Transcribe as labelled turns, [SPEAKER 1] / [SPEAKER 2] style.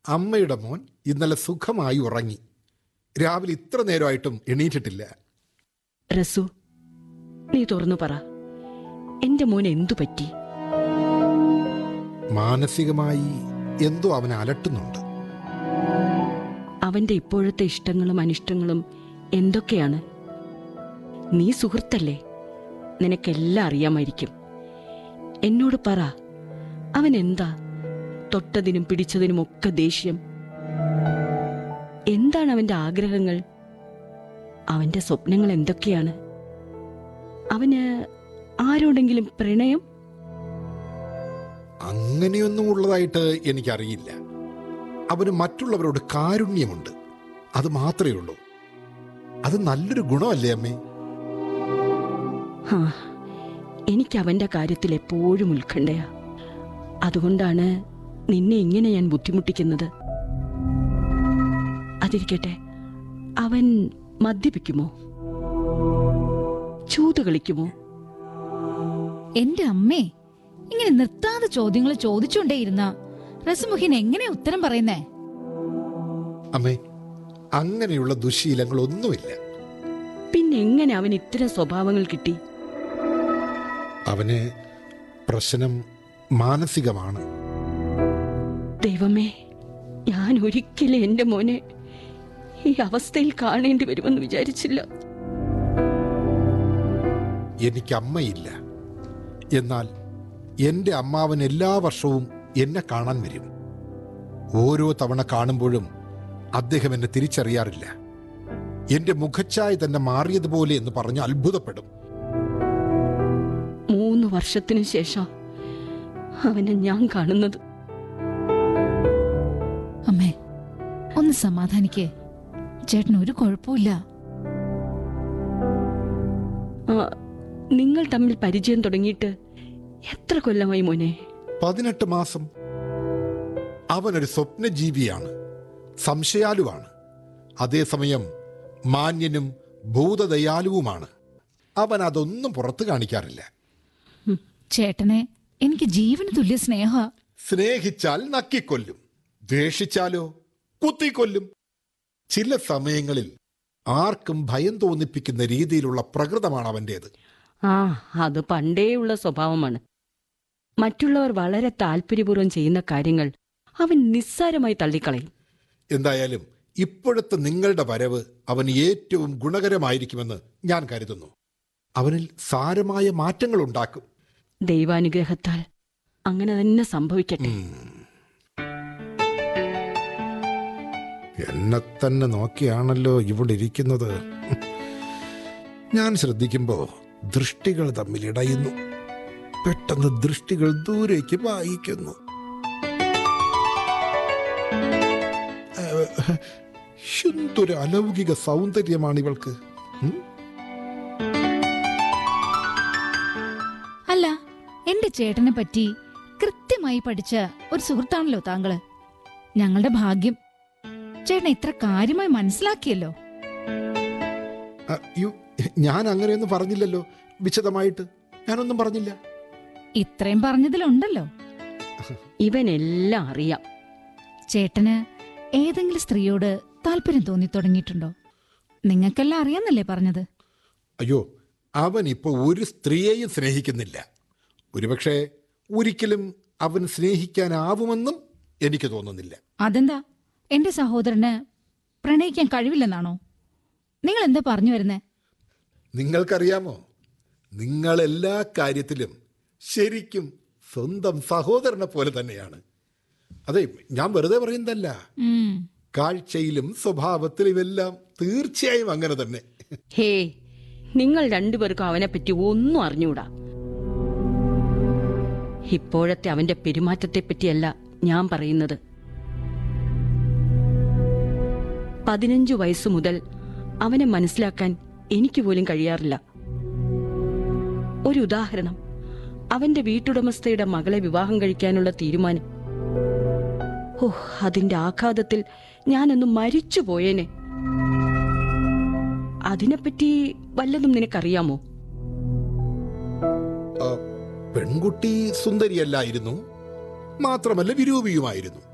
[SPEAKER 1] അമ്മയുടെ മോൻ ഇന്നലെ സുഖമായി ഉറങ്ങി രാവിലെ ഇത്ര നേരമായിട്ടും എണീറ്റിട്ടില്ല
[SPEAKER 2] റസു നീ തുറന്നു പറ എന്റെ മോൻ എന്തു പറ്റി
[SPEAKER 1] മാനസികമായി എന്തോ അവനെ അലട്ടുന്നുണ്ട്
[SPEAKER 2] അവന്റെ ഇപ്പോഴത്തെ ഇഷ്ടങ്ങളും അനിഷ്ടങ്ങളും എന്തൊക്കെയാണ് നീ സുഹൃത്തല്ലേ നിനക്കെല്ലാം അറിയാമായിരിക്കും എന്നോട് പറ അവൻ എന്താ തൊട്ടതിനും പിടിച്ചതിനും ഒക്കെ ദേഷ്യം എന്താണ് അവന്റെ ആഗ്രഹങ്ങൾ അവന്റെ സ്വപ്നങ്ങൾ എന്തൊക്കെയാണ് അവന് ആരോടെങ്കിലും പ്രണയം
[SPEAKER 1] അങ്ങനെയൊന്നും ഉള്ളതായിട്ട് എനിക്കറിയില്ല അവന് മറ്റുള്ളവരോട് കാരുണ്യമുണ്ട് അത് മാത്രമേ ഉള്ളൂ അത് നല്ലൊരു ഗുണമല്ലേ അമ്മേ
[SPEAKER 2] ഹാ എനിക്ക് അവന്റെ കാര്യത്തിൽ എപ്പോഴും ഉത്കണ്ഠയാ അതുകൊണ്ടാണ് നിന്നെ ഇങ്ങനെ ഞാൻ ബുദ്ധിമുട്ടിക്കുന്നത് അതിരിക്കട്ടെ അവൻ മദ്യപിക്കുമോ ചൂത് കളിക്കുമോ
[SPEAKER 3] എന്റെ അമ്മേ ഇങ്ങനെ നിർത്താതെ ചോദ്യങ്ങൾ ചോദിച്ചുകൊണ്ടേയിരുന്ന റസുമുഖിൻ എങ്ങനെ ഉത്തരം പറയുന്നേ
[SPEAKER 1] അമ്മേ അങ്ങനെയുള്ള ദുശീലങ്ങളൊന്നുമില്ല
[SPEAKER 2] പിന്നെ എങ്ങനെ അവൻ ഇത്തരം സ്വഭാവങ്ങൾ കിട്ടി
[SPEAKER 1] അവന് പ്രശ്നം മാനസികമാണ്
[SPEAKER 2] ദൈവമേ ഞാൻ ഒരിക്കലും എന്റെ മോനെ ഈ അവസ്ഥയിൽ കാണേണ്ടി വരുമെന്ന് വിചാരിച്ചില്ല
[SPEAKER 1] എനിക്ക് അമ്മയില്ല എന്നാൽ എൻ്റെ അമ്മാവൻ എല്ലാ വർഷവും എന്നെ കാണാൻ വരും ഓരോ തവണ കാണുമ്പോഴും അദ്ദേഹം എന്നെ തിരിച്ചറിയാറില്ല എന്റെ മുഖച്ഛായ തന്നെ മാറിയതുപോലെ എന്ന് പറഞ്ഞ് അത്ഭുതപ്പെടും
[SPEAKER 2] മൂന്ന് വർഷത്തിനു ശേഷം അവനെ ഞാൻ കാണുന്നത്
[SPEAKER 3] അമ്മേ ഒന്ന് സമാധാനിക്കേ ചേട്ടൻ ഒരു കുഴപ്പമില്ല
[SPEAKER 2] ആ, നിങ്ങൾ തമ്മിൽ പരിചയം തുടങ്ങിയിട്ട് എത്ര കൊല്ലമായി മോനെ
[SPEAKER 1] പതിനെട്ട് മാസം അവനൊരു സ്വപ്നജീവിയാണ് സംശയാലുവാണ് അതേസമയം മാന്യനും ഭൂതദയാലുവുമാണ് അവൻ അതൊന്നും പുറത്തു കാണിക്കാറില്ല
[SPEAKER 3] ചേട്ടനെ എനിക്ക് ജീവന് തുല്യ സ്നേഹ
[SPEAKER 1] സ്നേഹിച്ചാൽ നക്കിക്കൊല്ലും ദ്വേഷിച്ചാലോ കുത്തിക്കൊല്ലും ചില സമയങ്ങളിൽ ആർക്കും ഭയം തോന്നിപ്പിക്കുന്ന രീതിയിലുള്ള പ്രകൃതമാണ് അവൻ്റേത്
[SPEAKER 2] ആ അത് പണ്ടേയുള്ള സ്വഭാവമാണ് മറ്റുള്ളവർ വളരെ താല്പര്യപൂർവ്വം ചെയ്യുന്ന കാര്യങ്ങൾ അവൻ നിസ്സാരമായി തള്ളിക്കളയും
[SPEAKER 1] എന്തായാലും ഇപ്പോഴത്തെ നിങ്ങളുടെ വരവ് അവന് ഏറ്റവും ഗുണകരമായിരിക്കുമെന്ന് ഞാൻ കരുതുന്നു അവനിൽ സാരമായ മാറ്റങ്ങൾ ഉണ്ടാക്കും
[SPEAKER 2] ദൈവാനുഗ്രഹത്താൽ അങ്ങനെ തന്നെ സംഭവിക്കട്ടെ
[SPEAKER 1] എന്നെ തന്നെ നോക്കിയാണല്ലോ ഇവിടെ ഇരിക്കുന്നത് ഞാൻ ശ്രദ്ധിക്കുമ്പോ ദൃഷ്ടികൾ തമ്മിൽ ഇടയുന്നു പെട്ടെന്ന് ദൃഷ്ടികൾ ദൂരേക്ക് വായിക്കുന്നു ഏഹ്, എന്തൊരു അലൗകിക സൗന്ദര്യമാണ് ഇവൾക്ക് ഉം?
[SPEAKER 3] അല്ല എന്റെ ചേട്ടനെ പറ്റി കൃത്യമായി പഠിച്ച ഒരു സുഹൃത്താണല്ലോ താങ്കള് ഞങ്ങളുടെ ഭാഗ്യം ചേട്ടൻ ഇത്ര കാര്യമായി മനസ്സിലാക്കിയല്ലോ
[SPEAKER 1] ആ, യ്യോ, ഞാൻ അങ്ങനെയൊന്നും പറഞ്ഞില്ലല്ലോ വിശദമായിട്ട് ഞാനൊന്നും പറഞ്ഞില്ല
[SPEAKER 3] ഇത്രയും പറഞ്ഞതിലുണ്ടല്ലോ
[SPEAKER 2] ഇവനെല്ലാം അറിയാം
[SPEAKER 3] ചേട്ടന് ഏതെങ്കിലും സ്ത്രീയോട് താല്പര്യം തോന്നി തുടങ്ങിയിട്ടുണ്ടോ നിങ്ങൾക്കെല്ലാം അറിയാന്നല്ലേ പറഞ്ഞത്
[SPEAKER 1] അയ്യോ അവൻ ഇപ്പോൾ ഒരു സ്ത്രീയെയും സ്നേഹിക്കുന്നില്ല ഒരുപക്ഷെ ഒരിക്കലും അവൻ സ്നേഹിക്കാനാവുമെന്നും എനിക്ക് തോന്നുന്നില്ല
[SPEAKER 3] അതെന്താ എന്റെ സഹോദരന് പ്രണയിക്കാൻ കഴിവില്ലെന്നാണോ നിങ്ങൾ എന്താ പറഞ്ഞു വരുന്നേ
[SPEAKER 1] നിങ്ങൾക്കറിയാമോ നിങ്ങൾ എല്ലാ കാര്യത്തിലും ശരിക്കും സ്വന്തം സഹോദരനെ പോലെ തന്നെയാണ് അതെ ഞാൻ വെറുതെ പറയുന്നതല്ല
[SPEAKER 3] ഉം.
[SPEAKER 1] കാഴ്ചയിലും സ്വഭാവത്തിലും ഇതെല്ലാം തീർച്ചയായും അങ്ങനെ തന്നെ
[SPEAKER 2] ഹേ നിങ്ങൾ രണ്ടുപേർക്കും അവനെപ്പറ്റി ഒന്നും അറിഞ്ഞൂടാ ഇപ്പോഴത്തെ അവന്റെ പെരുമാറ്റത്തെപ്പറ്റിയല്ല ഞാൻ പറയുന്നത് പതിനഞ്ചു വയസ്സു മുതൽ അവനെ മനസ്സിലാക്കാൻ എനിക്ക് പോലും കഴിയാറില്ല ഒരു ഉദാഹരണം അവന്റെ വീട്ടുടമസ്ഥയുടെ മകളെ വിവാഹം കഴിക്കാനുള്ള തീരുമാനം ഓ അതിന്റെ ആഘാതത്തിൽ ഞാനൊന്ന് മരിച്ചു പോയേനെ അതിനെപ്പറ്റി വല്ലതും നിനക്കറിയാമോ
[SPEAKER 1] ആ, പെൺകുട്ടി സുന്ദരിയല്ലായിരുന്നു മാത്രമല്ല വിരൂപിയുമായിരുന്നു